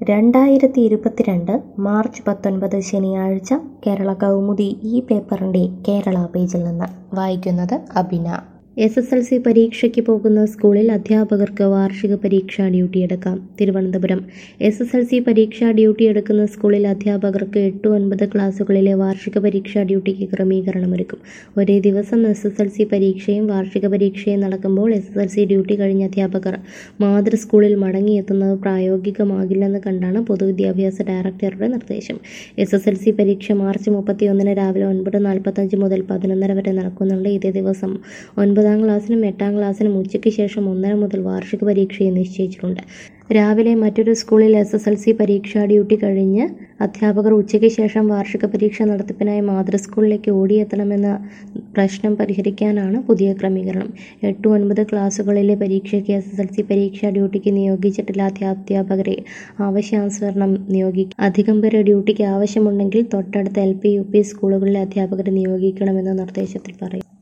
രണ്ടായിരത്തി ഇരുപത്തിരണ്ട് മാർച്ച് പത്തൊൻപത് ശനിയാഴ്ച കേരള കൗമുദി ഈ പേപ്പറിൻ്റെ കേരള പേജിൽ നിന്ന് വായിക്കുന്നത് Abina S S L C പരീക്ഷയ്ക്ക് പോകുന്ന സ്കൂളിൽ അധ്യാപകർക്ക് വാർഷിക പരീക്ഷാ ഡ്യൂട്ടി എടുക്കാം Thiruvananthapuram S S L C പരീക്ഷാ ഡ്യൂട്ടി എടുക്കുന്ന സ്കൂളിൽ അധ്യാപകർക്ക് എട്ട് ഒൻപത് ക്ലാസ്സുകളിലെ വാർഷിക പരീക്ഷാ ഡ്യൂട്ടിക്ക് ക്രമീകരണമൊരുക്കും ഒരേ ദിവസം എസ് എസ് എൽ സി പരീക്ഷയും വാർഷിക പരീക്ഷയും നടക്കുമ്പോൾ S S L C duty കഴിഞ്ഞ അധ്യാപകർ മാതൃ സ്കൂളിൽ മടങ്ങിയെത്തുന്നത് പ്രായോഗികമാകില്ലെന്ന് കണ്ടാണ് പൊതുവിദ്യാഭ്യാസ ഡയറക്ടറുടെ നിർദ്ദേശം എസ് എസ് എൽ സി പരീക്ഷ മാർച്ച് മുപ്പത്തിയൊന്നിന് രാവിലെ ഒൻപത് നാൽപ്പത്തഞ്ച് മുതൽ പതിനൊന്നര വരെ നടക്കുന്നുണ്ട് ഇതേ ദിവസം ഒൻപതാം ക്ലാസ്സിനും എട്ടാം ക്ലാസ്സിനും ഉച്ചയ്ക്ക് ശേഷം ഒന്നര മുതൽ വാർഷിക പരീക്ഷയും നിശ്ചയിച്ചിട്ടുണ്ട് രാവിലെ മറ്റൊരു സ്കൂളിൽ എസ് എസ് എൽ സി പരീക്ഷാ ഡ്യൂട്ടി കഴിഞ്ഞ് അധ്യാപകർ ഉച്ചയ്ക്ക് ശേഷം വാർഷിക പരീക്ഷ നടത്തിപ്പിനായി മാതൃ സ്കൂളിലേക്ക് ഓടിയെത്തണമെന്ന പ്രശ്നം പരിഹരിക്കാനാണ് പുതിയ ക്രമീകരണം എട്ട് ഒൻപത് ക്ലാസ്സുകളിലെ പരീക്ഷയ്ക്ക് എസ് എസ് എൽ സി പരീക്ഷാ ഡ്യൂട്ടിക്ക് നിയോഗിച്ചിട്ടില്ലാത്ത അധ്യാപകരെ ആവശ്യാനുസരണം നിയോഗിക്കും അധികം പേരെ ഡ്യൂട്ടിക്ക് ആവശ്യമുണ്ടെങ്കിൽ തൊട്ടടുത്ത എൽ പി യു പി സ്കൂളുകളിലെ അധ്യാപകരെ നിയോഗിക്കണമെന്ന് നിർദ്ദേശത്തിൽ പറയും